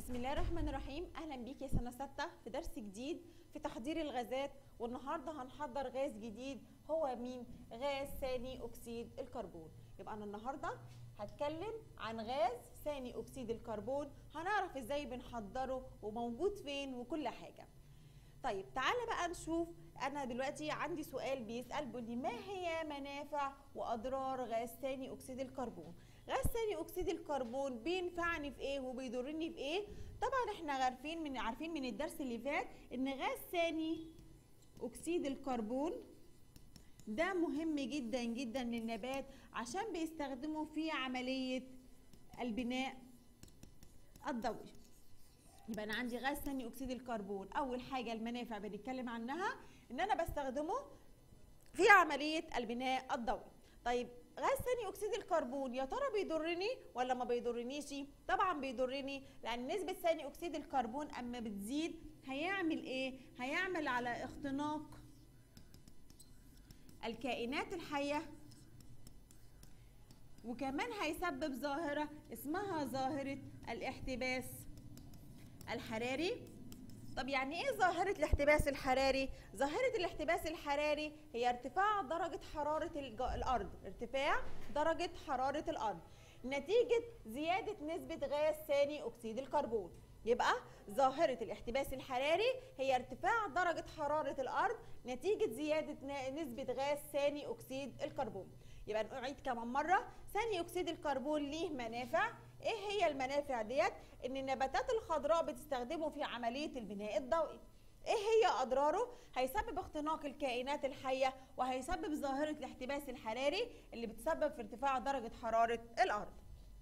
بسم الله الرحمن الرحيم اهلا بيك يا سنه سته في درس جديد في تحضير الغازات والنهارده هنحضر غاز جديد هو مين غاز ثاني اكسيد الكربون يبقى انا النهارده هتكلم عن غاز ثاني اكسيد الكربون هنعرف ازاي بنحضره وموجود فين وكل حاجه طيب تعالى بقى نشوف انا دلوقتي عندي سؤال بيسال بيقول لي ما هي منافع واضرار غاز ثاني اكسيد الكربون غاز ثاني اكسيد الكربون بينفعني في ايه وبيضرني في ايه طبعا احنا عارفين من عارفين من الدرس اللي فات ان غاز ثاني اكسيد الكربون ده مهم جدا جدا للنبات عشان بيستخدموا في عمليه البناء الضوئي يبقى انا عندي غاز ثاني اكسيد الكربون اول حاجه المنافع بنتكلم عنها ان انا بستخدمه في عمليه البناء الضوئي طيب غاز ثاني اكسيد الكربون يا ترى بيضرني ولا ما بيضرنيش طبعا بيضرني لان نسبه ثاني اكسيد الكربون اما بتزيد هيعمل ايه هيعمل على اختناق الكائنات الحيه وكمان هيسبب ظاهره اسمها ظاهره الاحتباس الحراري طب يعني ايه ظاهرة الاحتباس الحراري؟ ظاهرة الاحتباس الحراري هي ارتفاع درجة حرارة الأرض، ارتفاع درجة حرارة الأرض نتيجة زيادة نسبة غاز ثاني أكسيد الكربون. يبقى ظاهرة الاحتباس الحراري هي ارتفاع درجة حرارة الأرض نتيجة زيادة نسبة غاز ثاني أكسيد الكربون. يبقى نعيد كمان مرة ثاني أكسيد الكربون ليه منافع ايه هي المنافع ديت ان النباتات الخضراء بتستخدمه في عمليه البناء الضوئي ايه هي اضراره هيسبب اختناق الكائنات الحيه وهيسبب ظاهره الاحتباس الحراري اللي بتسبب في ارتفاع درجه حراره الارض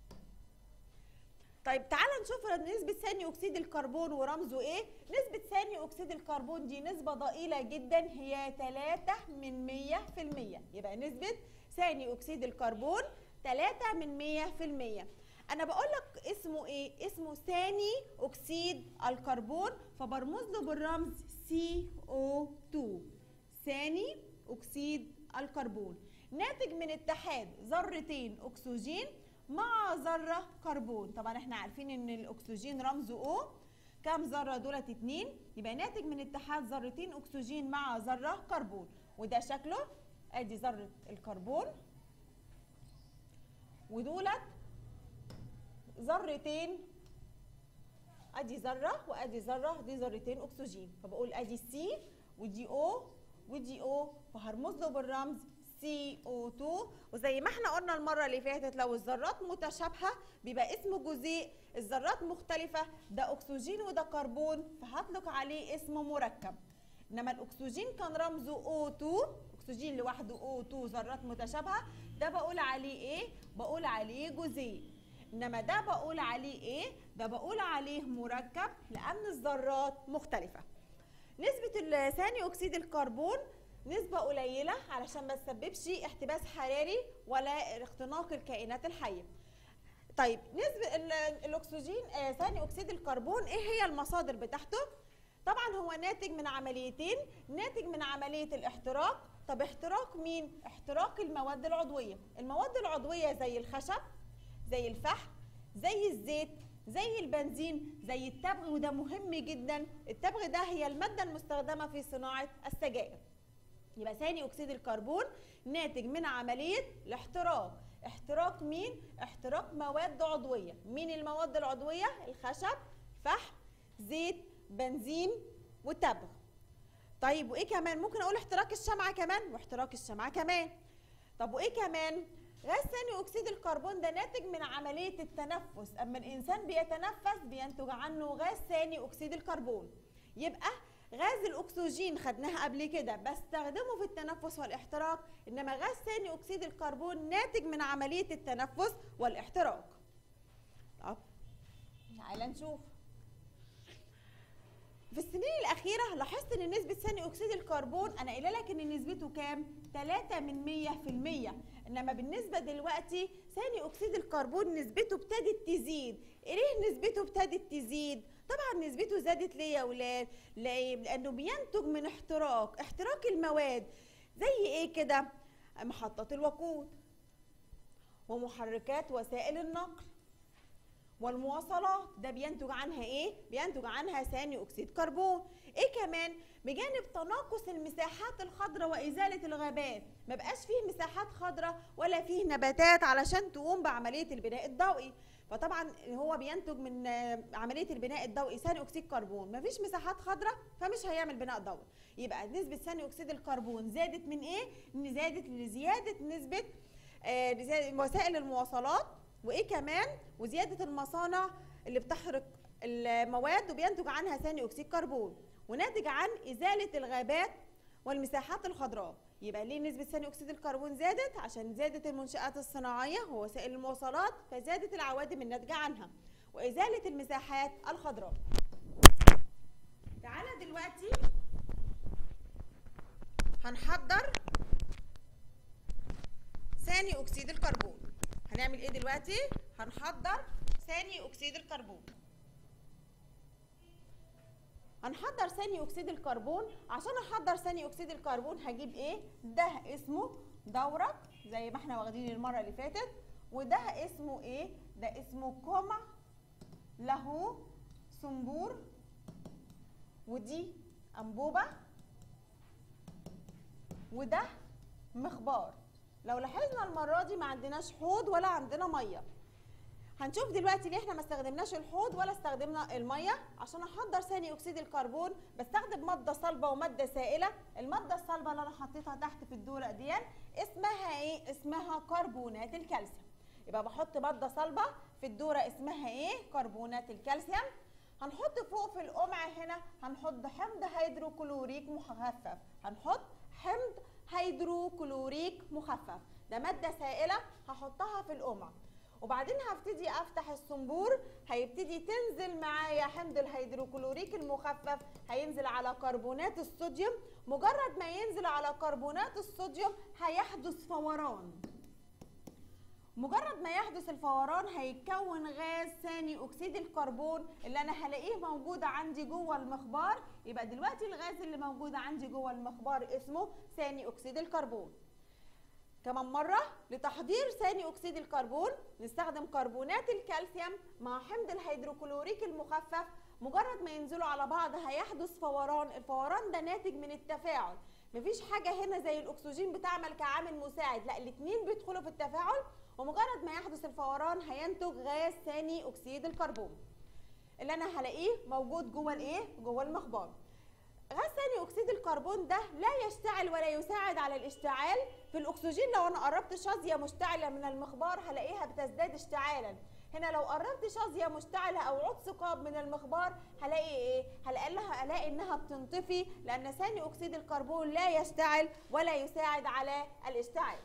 طيب تعال نشوف نسبة ثاني أكسيد الكربون ورمزه إيه؟ نسبة ثاني أكسيد الكربون دي نسبة ضئيلة جدا هي 3 من 100% يبقى نسبة ثاني أكسيد الكربون 3 من 100% انا بقول لك اسمه ايه اسمه ثاني اكسيد الكربون فبرمز له بالرمز CO2 ثاني اكسيد الكربون ناتج من اتحاد ذرتين اكسجين مع ذره كربون طبعا احنا عارفين ان الاكسجين رمزه O كام ذره دولت اتنين يبقى ناتج من اتحاد ذرتين اكسجين مع ذره كربون وده شكله ادي ذره الكربون ودولت ذرتين ادي ذره وادي ذره دي ذرتين اكسجين فبقول ادي سي ودي او ودي او فهرمز له بالرمز CO2 وزي ما احنا قلنا المره اللي فاتت لو الذرات متشابهه بيبقى اسمه جزيء الذرات مختلفه ده اكسجين وده كربون فهطلق عليه اسم مركب انما الاكسجين كان رمزه O2 اكسجين لوحده O2 ذرات متشابهه ده بقول عليه ايه بقول عليه جزيء انما ده بقول عليه ايه ده بقول عليه مركب لان الذرات مختلفه نسبه ثاني اكسيد الكربون نسبة قليلة علشان ما تسببش احتباس حراري ولا اختناق الكائنات الحية. طيب نسبة الأكسجين آه ثاني أكسيد الكربون إيه هي المصادر بتاعته؟ طبعا هو ناتج من عمليتين، ناتج من عملية الاحتراق، طب احتراق مين؟ احتراق المواد العضوية، المواد العضوية زي الخشب زي الفحم زي الزيت زي البنزين زي التبغ وده مهم جدا التبغ ده هي الماده المستخدمه في صناعه السجائر يبقى ثاني اكسيد الكربون ناتج من عمليه الاحتراق احتراق مين احتراق مواد عضويه مين المواد العضويه الخشب فحم زيت بنزين وتبغ طيب وايه كمان ممكن اقول احتراق الشمعه كمان واحتراق الشمعه كمان طب وايه كمان غاز ثاني اكسيد الكربون ده ناتج من عمليه التنفس اما الانسان بيتنفس بينتج عنه غاز ثاني اكسيد الكربون يبقى غاز الاكسجين خدناها قبل كده بستخدمه في التنفس والاحتراق انما غاز ثاني اكسيد الكربون ناتج من عمليه التنفس والاحتراق طب تعالى نشوف في السنين الأخيرة لاحظت إن نسبة ثاني أكسيد الكربون أنا قايلة لك إن نسبته كام؟ 3 من 100% إنما بالنسبة دلوقتي ثاني أكسيد الكربون نسبته ابتدت تزيد، ليه نسبته ابتدت تزيد؟ طبعا نسبته زادت ليه يا ولاد؟ ليه؟ لأنه بينتج من احتراق، احتراق المواد زي إيه كده؟ محطات الوقود ومحركات وسائل النقل والمواصلات ده بينتج عنها ايه بينتج عنها ثاني اكسيد كربون ايه كمان بجانب تناقص المساحات الخضراء وازاله الغابات ما بقاش فيه مساحات خضراء ولا فيه نباتات علشان تقوم بعمليه البناء الضوئي فطبعا هو بينتج من عمليه البناء الضوئي ثاني اكسيد كربون مفيش مساحات خضراء فمش هيعمل بناء ضوئي يبقى نسبه ثاني اكسيد الكربون زادت من ايه ان زادت لزياده نسبه آه وسائل المواصلات وايه كمان وزياده المصانع اللي بتحرق المواد وبينتج عنها ثاني اكسيد كربون وناتج عن ازاله الغابات والمساحات الخضراء يبقى ليه نسبة ثاني أكسيد الكربون زادت؟ عشان زادت المنشآت الصناعية ووسائل المواصلات فزادت العوادم الناتجة عنها وإزالة المساحات الخضراء. تعالى دلوقتي هنحضر ثاني أكسيد الكربون. هنعمل إيه دلوقتي؟ هنحضر ثاني أكسيد الكربون. هنحضر ثاني اكسيد الكربون عشان احضر ثاني اكسيد الكربون هجيب ايه ده اسمه دورق زي ما احنا واخدين المره اللي فاتت وده اسمه ايه ده اسمه قمع له صنبور ودي انبوبه وده مخبار لو لاحظنا المره دي ما عندناش حوض ولا عندنا ميه هنشوف دلوقتي ليه احنا ما استخدمناش الحوض ولا استخدمنا الميه عشان احضر ثاني اكسيد الكربون بستخدم ماده صلبه وماده سائله الماده الصلبه اللي انا حطيتها تحت في الدورق دي اسمها ايه اسمها كربونات الكالسيوم يبقى بحط ماده صلبه في الدورق اسمها ايه كربونات الكالسيوم هنحط فوق في القمع هنا هنحط حمض هيدروكلوريك مخفف هنحط حمض هيدروكلوريك مخفف ده ماده سائله هحطها في القمع وبعدين هبتدي افتح الصنبور هيبتدي تنزل معايا حمض الهيدروكلوريك المخفف هينزل على كربونات الصوديوم مجرد ما ينزل على كربونات الصوديوم هيحدث فوران مجرد ما يحدث الفوران هيتكون غاز ثاني اكسيد الكربون اللي انا هلاقيه موجود عندي جوه المخبار يبقى دلوقتي الغاز اللي موجود عندي جوه المخبار اسمه ثاني اكسيد الكربون كمان مرة لتحضير ثاني أكسيد الكربون نستخدم كربونات الكالسيوم مع حمض الهيدروكلوريك المخفف مجرد ما ينزلوا على بعض هيحدث فوران الفوران ده ناتج من التفاعل مفيش حاجة هنا زي الأكسجين بتعمل كعامل مساعد لا الاتنين بيدخلوا في التفاعل ومجرد ما يحدث الفوران هينتج غاز ثاني أكسيد الكربون اللي أنا هلاقيه موجود جوه الإيه؟ جوه المخبار غاز ثاني اكسيد الكربون ده لا يشتعل ولا يساعد على الاشتعال في الاكسجين لو انا قربت شظيه مشتعله من المخبار هلاقيها بتزداد اشتعالا هنا لو قربت شظيه مشتعله او عود ثقاب من المخبار هلاقي ايه هلاقي لها الاقي انها بتنطفي لان ثاني اكسيد الكربون لا يشتعل ولا يساعد على الاشتعال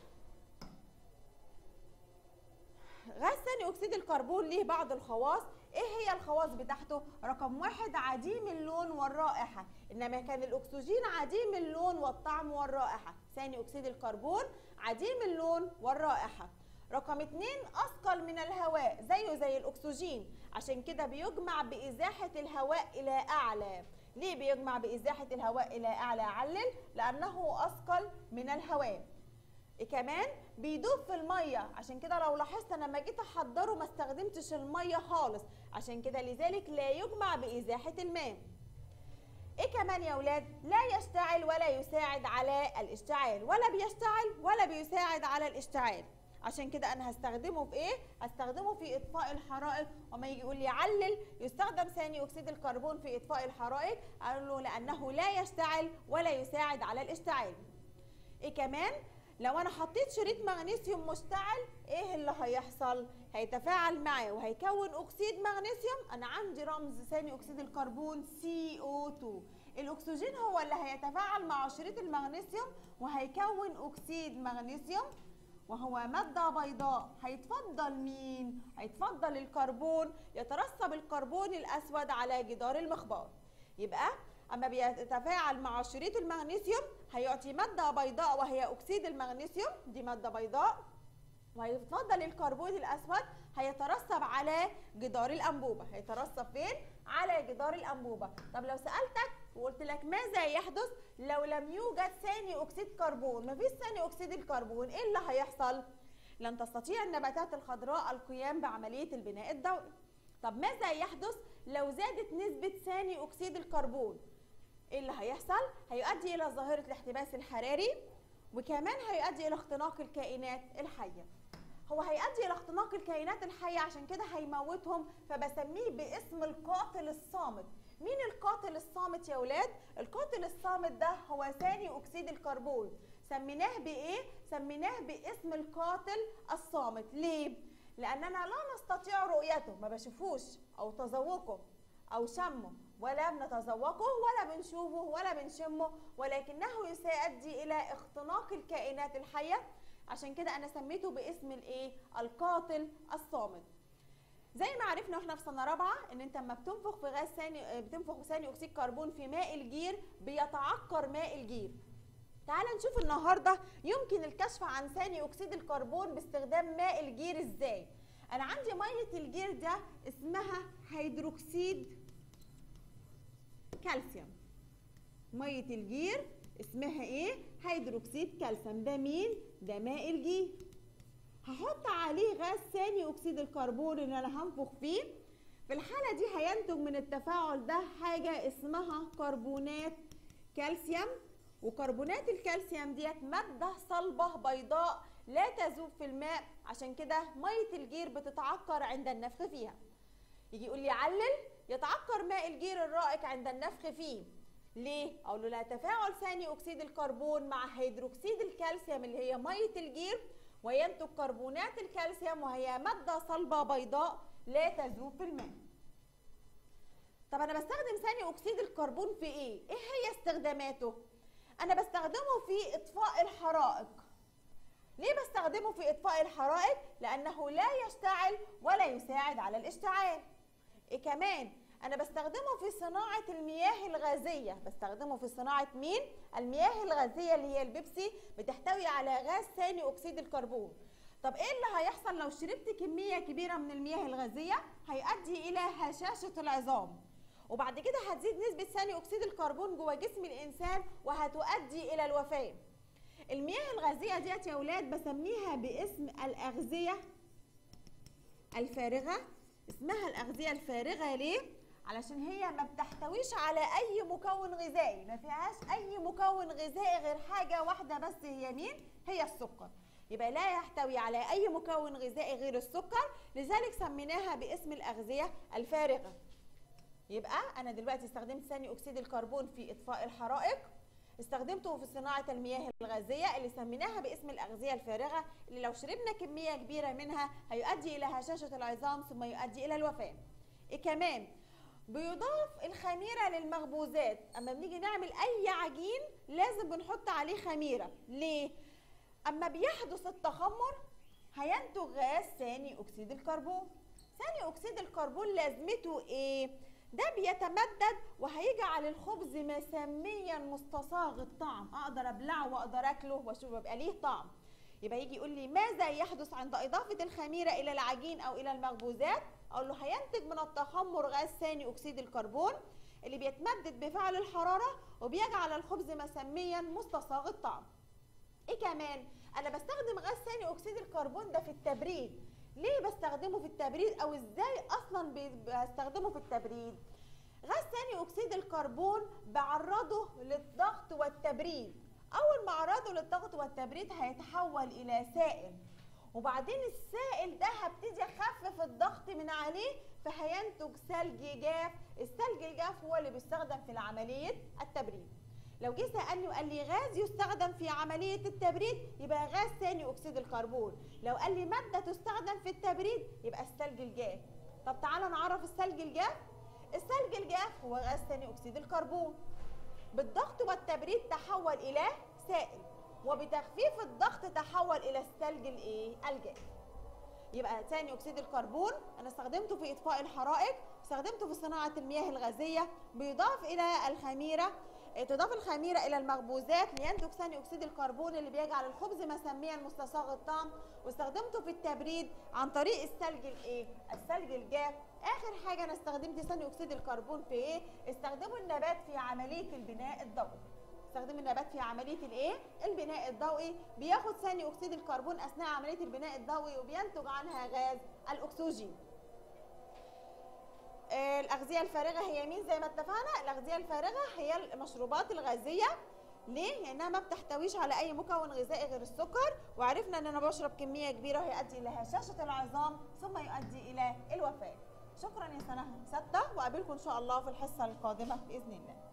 غاز ثاني اكسيد الكربون ليه بعض الخواص ايه هي الخواص بتاعته رقم واحد عديم اللون والرائحه انما كان الاكسجين عديم اللون والطعم والرائحه ثاني اكسيد الكربون عديم اللون والرائحه رقم اتنين اثقل من الهواء زيه زي الاكسجين عشان كده بيجمع بازاحه الهواء الى اعلى ليه بيجمع بازاحه الهواء الى اعلى علل لانه اثقل من الهواء كمان بيدوب في الميه عشان كده لو لاحظت انا لما جيت احضره ما استخدمتش الميه خالص عشان كده لذلك لا يجمع بازاحه الماء ايه كمان يا ولاد لا يشتعل ولا يساعد على الاشتعال ولا بيشتعل ولا بيساعد على الاشتعال عشان كده انا هستخدمه في ايه هستخدمه في اطفاء الحرائق وما يجي يقول لي علل يستخدم ثاني اكسيد الكربون في اطفاء الحرائق اقول له لانه لا يشتعل ولا يساعد على الاشتعال ايه كمان لو انا حطيت شريط مغنيسيوم مشتعل ايه اللي هيحصل هيتفاعل معاه وهيكون اكسيد مغنيسيوم انا عندي رمز ثاني اكسيد الكربون CO2 الاكسجين هو اللي هيتفاعل مع شريط المغنيسيوم وهيكون اكسيد مغنيسيوم وهو مادة بيضاء هيتفضل مين؟ هيتفضل الكربون يترسب الكربون الأسود على جدار المخبار يبقى اما بيتفاعل مع شريط المغنيسيوم هيعطي ماده بيضاء وهي اكسيد المغنيسيوم دي ماده بيضاء وهيتفضل الكربون الاسود هيترسب على جدار الانبوبه هيترسب فين على جدار الانبوبه طب لو سالتك وقلت لك ماذا يحدث لو لم يوجد ثاني اكسيد كربون مفيش ثاني اكسيد الكربون ايه اللي هيحصل لن تستطيع النباتات الخضراء القيام بعمليه البناء الضوئي طب ماذا يحدث لو زادت نسبة ثاني أكسيد الكربون ايه اللي هيحصل هيؤدي الى ظاهرة الاحتباس الحراري وكمان هيؤدي الى اختناق الكائنات الحية هو هيؤدي الى اختناق الكائنات الحية عشان كده هيموتهم فبسميه باسم القاتل الصامت مين القاتل الصامت يا ولاد القاتل الصامت ده هو ثاني اكسيد الكربون سميناه بايه سميناه باسم القاتل الصامت ليه لاننا لا نستطيع رؤيته ما بشوفوش او تذوقه او شمه ولا بنتذوقه ولا بنشوفه ولا بنشمه ولكنه سيؤدي الى اختناق الكائنات الحيه عشان كده انا سميته باسم الايه القاتل الصامت زي ما عرفنا واحنا في سنه رابعه ان انت لما بتنفخ في غاز ثاني بتنفخ ثاني اكسيد كربون في ماء الجير بيتعكر ماء الجير تعال نشوف النهارده يمكن الكشف عن ثاني اكسيد الكربون باستخدام ماء الجير ازاي انا عندي ميه الجير ده اسمها هيدروكسيد كالسيوم ميه الجير اسمها ايه هيدروكسيد كالسيوم ده مين ده ماء الجير هحط عليه غاز ثاني اكسيد الكربون اللي انا هنفخ فيه في الحاله دي هينتج من التفاعل ده حاجه اسمها كربونات كالسيوم وكربونات الكالسيوم ديت ماده صلبه بيضاء لا تذوب في الماء عشان كده ميه الجير بتتعكر عند النفخ فيها يجي يقول لي علل يتعكر ماء الجير الرائق عند النفخ فيه ليه؟ أقول له لا تفاعل ثاني أكسيد الكربون مع هيدروكسيد الكالسيوم اللي هي مية الجير وينتج كربونات الكالسيوم وهي مادة صلبة بيضاء لا تذوب في الماء. طب أنا بستخدم ثاني أكسيد الكربون في إيه؟ إيه هي استخداماته؟ أنا بستخدمه في إطفاء الحرائق. ليه بستخدمه في إطفاء الحرائق؟ لأنه لا يشتعل ولا يساعد على الاشتعال. إيه كمان؟ انا بستخدمه في صناعه المياه الغازيه بستخدمه في صناعه مين المياه الغازيه اللي هي البيبسي بتحتوي على غاز ثاني اكسيد الكربون طب ايه اللي هيحصل لو شربت كميه كبيره من المياه الغازيه هيؤدي الى هشاشه العظام وبعد كده هتزيد نسبه ثاني اكسيد الكربون جوه جسم الانسان وهتؤدي الى الوفاه المياه الغازيه ديت يا اولاد بسميها باسم الاغذيه الفارغه اسمها الاغذيه الفارغه ليه علشان هي ما بتحتويش على اي مكون غذائي ما فيهاش اي مكون غذائي غير حاجه واحده بس هي مين هي السكر يبقى لا يحتوي على اي مكون غذائي غير السكر لذلك سميناها باسم الاغذيه الفارغه يبقى انا دلوقتي استخدمت ثاني اكسيد الكربون في اطفاء الحرائق استخدمته في صناعة المياه الغازية اللي سميناها باسم الأغذية الفارغة اللي لو شربنا كمية كبيرة منها هيؤدي إلى هشاشة العظام ثم يؤدي إلى الوفاة. إيه كمان؟ بيضاف الخميرة للمخبوزات أما بنيجي نعمل أي عجين لازم بنحط عليه خميرة ليه؟ أما بيحدث التخمر هينتج غاز ثاني أكسيد الكربون ثاني أكسيد الكربون لازمته إيه؟ ده بيتمدد وهيجعل الخبز مسميا مستصاغ الطعم اقدر ابلعه واقدر اكله واشوف يبقى ليه طعم يبقى يجي يقول لي ماذا يحدث عند اضافه الخميره الى العجين او الى المخبوزات اقول له هينتج من التخمر غاز ثاني اكسيد الكربون اللي بيتمدد بفعل الحراره وبيجعل الخبز مسميا مستصاغ الطعم ايه كمان انا بستخدم غاز ثاني اكسيد الكربون ده في التبريد ليه بستخدمه في التبريد او ازاي اصلا بستخدمه في التبريد غاز ثاني اكسيد الكربون بعرضه للضغط والتبريد اول ما اعرضه للضغط والتبريد هيتحول الى سائل وبعدين السائل ده هبتدي اخفف الضغط من عليه فهينتج ثلج جاف الثلج الجاف هو اللي بيستخدم في عمليه التبريد لو جه سالني وقال لي غاز يستخدم في عمليه التبريد يبقى غاز ثاني اكسيد الكربون لو قال لي ماده تستخدم في التبريد يبقى الثلج الجاف طب تعالى نعرف الثلج الجاف الثلج الجاف هو غاز ثاني اكسيد الكربون بالضغط والتبريد تحول الى سائل وبتخفيف الضغط تحول الى الثلج الايه الجاف يبقى ثاني اكسيد الكربون انا استخدمته في اطفاء الحرائق استخدمته في صناعه المياه الغازيه بيضاف الى الخميره تضاف الخميرة إلى المخبوزات لينتج ثاني أكسيد الكربون اللي بيجعل الخبز مسميا مستصاغ الطعم واستخدمته في التبريد عن طريق الثلج الإيه؟ الثلج الجاف آخر حاجة أنا استخدمت ثاني أكسيد الكربون في إيه؟ استخدموا النبات في عملية البناء الضوئي استخدم النبات في عمليه الايه البناء الضوئي بياخد ثاني اكسيد الكربون اثناء عمليه البناء الضوئي وبينتج عنها غاز الاكسجين الاغذيه الفارغه هي مين زي ما اتفقنا الاغذيه الفارغه هي المشروبات الغازيه ليه؟ لانها ما بتحتويش على اي مكون غذائي غير السكر وعرفنا ان انا بشرب كميه كبيره ويؤدي الى هشاشه العظام ثم يؤدي الى الوفاه شكرا يا سنه سته واقابلكم ان شاء الله في الحصه القادمه باذن الله